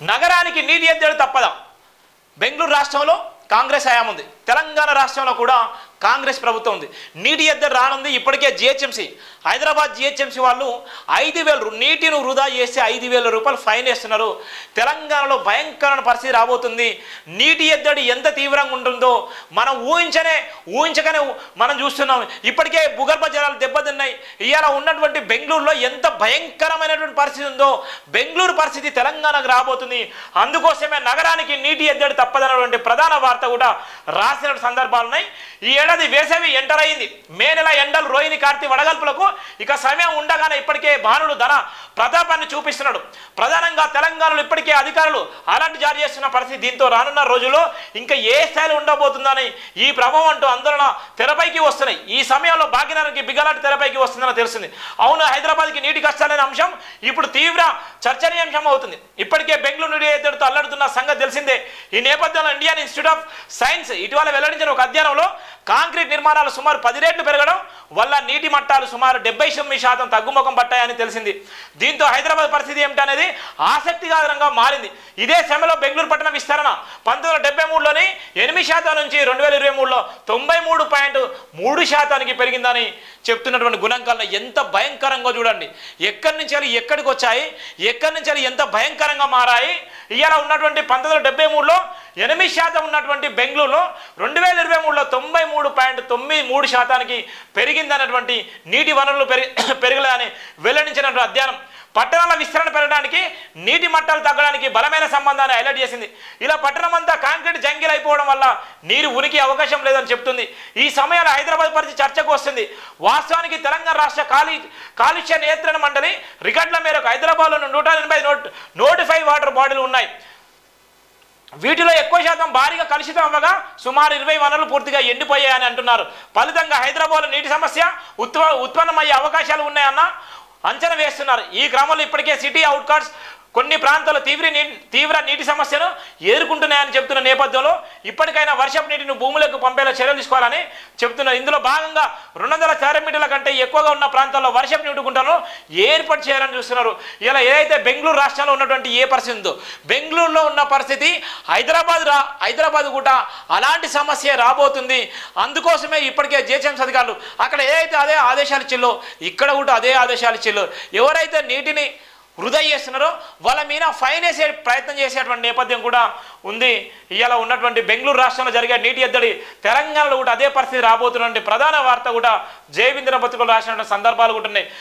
నగరానికి నీటి ఎద్దడి తప్పదా బెంగళూరు రాష్ట్రంలో కాంగ్రెస్ హయాం ఉంది తెలంగాణ రాష్ట్రంలో కూడా కాంగ్రెస్ ప్రభుత్వం ఉంది నీటి ఎద్దడి రానుంది ఇప్పటికే జిహెచ్ఎంసీ హైదరాబాద్ జిహెచ్ఎంసీ వాళ్ళు ఐదు వేల నీటిని వృధా చేసి ఐదు వేల రూపాయలు ఫైన్ వేస్తున్నారు తెలంగాణలో భయంకరమైన పరిస్థితి రాబోతుంది నీటి ఎద్దడి ఎంత తీవ్రంగా ఉంటుందో మనం ఊహించనే ఊహించగానే మనం చూస్తున్నాం ఇప్పటికే భూగర్భ జలాలు దెబ్బతిన్నాయి ఇవాళ ఉన్నటువంటి బెంగళూరులో ఎంత భయంకరమైనటువంటి పరిస్థితి ఉందో బెంగళూరు పరిస్థితి తెలంగాణకు రాబోతుంది అందుకోసమే నగరానికి నీటి ఎద్దడి తప్పదన్నటువంటి ప్రధాన వార్త కూడా రాసిన సందర్భాలు ఉన్నాయి ఈ ఏడాది వేసవి ఎంటర్ అయింది మే నెల ఎండలు రోహిణి కార్తీ వడగల్పులకు ఇక సమయం ఉండగానే ఇప్పటికే భానుడు ధన ప్రతాపాన్ని చూపిస్తున్నాడు ప్రధానంగా తెలంగాణలో ఇప్పటికే అధికారులు అలర్ట్ జారీ చేస్తున్న పరిస్థితి దీంతో రానున్న రోజుల్లో ఇంకా ఏ స్థాయిలో ఉండబోతుందని ఈ ప్రభావం అంటూ ఆందోళన తెరపైకి వస్తున్నాయి ఈ సమయంలో భాగ్యనగర్కి బిగలాట్ తెరపైకి వస్తుందని తెలిసింది అవును హైదరాబాద్కి నీటి కష్టాలనే అంశం ఇప్పుడు తీవ్ర చర్చనీయాంశం అవుతుంది ఇప్పటికే బెంగళూరు నీటి ఎద్దడితో అల్లాడుతున్న సంగతి తెలిసిందే ఈ నేపథ్యంలో ఇండియన్ ఇన్స్టిట్యూట్ ఆఫ్ సైన్స్ ఇటీవల వెల్లడించిన ఒక అధ్యయనంలో కాంక్రీట్ నిర్మాణాలు సుమారు పది రెట్లు పెరగడం వల్ల నీటి మట్టాలు సుమారు డెబ్బై తొమ్మిది శాతం తగ్గుముఖం పట్టాయని తెలిసింది దీంతో హైదరాబాద్ పరిస్థితి ఏమిటనేది ఆసక్తికరంగా మారింది ఇదే సమయంలో బెంగళూరు పట్టణ విస్తరణ పంతొమ్మిది వందల డెబ్బై మూడులోని ఎనిమిది శాతం నుంచి రెండు వేల ఇరవై మూడులో తొంభై మూడు పాయింట్ మూడు శాతానికి పెరిగిందని చెప్తున్నటువంటి గుణాంకాలను ఎంత భయంకరంగా చూడండి ఎక్కడి నుంచి వెళ్ళి ఎక్కడికి వచ్చాయి ఎక్కడి నుంచి వెళ్ళి ఎంత భయంకరంగా మారాయి ఇవాళ ఉన్నటువంటి పంతొమ్మిది వందల డెబ్బై మూడులో ఎనిమిది శాతం ఉన్నటువంటి బెంగళూరులో రెండు వేల ఇరవై మూడులో తొంభై మూడు పాయింట్ తొమ్మిది మూడు శాతానికి పెరిగిందన్నటువంటి నీటి వనరులు పెరిగి పెరగలేదని వెల్లడించినటువంటి అధ్యయనం పట్టణాల విస్తరణ పెరగడానికి నీటి మట్టాలు తగ్గడానికి బలమైన సంబంధాన్ని హైలైట్ చేసింది ఇలా పట్టణం అంతా కాంక్రీట్ జంగిల్ అయిపోవడం వల్ల నీరు ఉనికి అవకాశం లేదని చెప్తుంది ఈ సమయంలో హైదరాబాద్ పరిస్థితి చర్చకు వస్తుంది వాస్తవానికి తెలంగాణ రాష్ట్ర కాలు కాలుష్య నియంత్రణ మండలి రికార్డుల మేరకు హైదరాబాద్లో నూట ఎనభై నోట్ నోటిఫై వాటర్ బాడీలు ఉన్నాయి వీటిలో ఎక్కువ శాతం భారీగా కలుషితం అవ్వగా సుమారు ఇరవై వనరులు పూర్తిగా ఎండిపోయాయని అంటున్నారు ఫలితంగా హైదరాబాద్లో నీటి సమస్య ఉత్వ ఉత్పన్నమయ్యే అవకాశాలు ఉన్నాయన్న అంచనా వేస్తున్నారు ఈ క్రమంలో ఇప్పటికే సిటీ అవుట్కట్స్ కొన్ని ప్రాంతాల్లో తీవ్ర నీ తీవ్ర నీటి సమస్యను ఎదుర్కొంటున్నాయని చెప్తున్న నేపథ్యంలో ఇప్పటికైనా వర్షపు నీటిని భూములకు పంపేలా చర్యలు తీసుకోవాలని చెప్తున్నారు ఇందులో భాగంగా రెండు వందల మీటర్ల కంటే ఎక్కువగా ఉన్న ప్రాంతాల్లో వర్షపు నీటి గుంటలను ఏర్పాటు చేయాలని చూస్తున్నారు ఇలా ఏదైతే బెంగళూరు రాష్ట్రంలో ఉన్నటువంటి ఏ పరిస్థితి ఉందో బెంగళూరులో ఉన్న పరిస్థితి హైదరాబాద్ రా హైదరాబాద్ కూడా అలాంటి సమస్య రాబోతుంది అందుకోసమే ఇప్పటికే జిహెచ్ఎంసీ అధికారులు అక్కడ ఏదైతే అదే ఆదేశాలు ఇచ్చిల్లో ఇక్కడ కూడా అదే ఆదేశాలు ఇచ్చిల్లో ఎవరైతే నీటిని వృధా చేస్తున్నారో వాళ్ళ మీద ఫైన్ వేసే ప్రయత్నం చేసేటువంటి నేపథ్యం కూడా ఉంది ఇవాళ ఉన్నటువంటి బెంగళూరు రాష్ట్రంలో జరిగే నీటి ఎద్దడి తెలంగాణలో కూడా అదే పరిస్థితి రాబోతున్నటువంటి ప్రధాన వార్త కూడా జయవింద్ర బతుకులు రాసినటువంటి సందర్భాలు కూడా ఉన్నాయి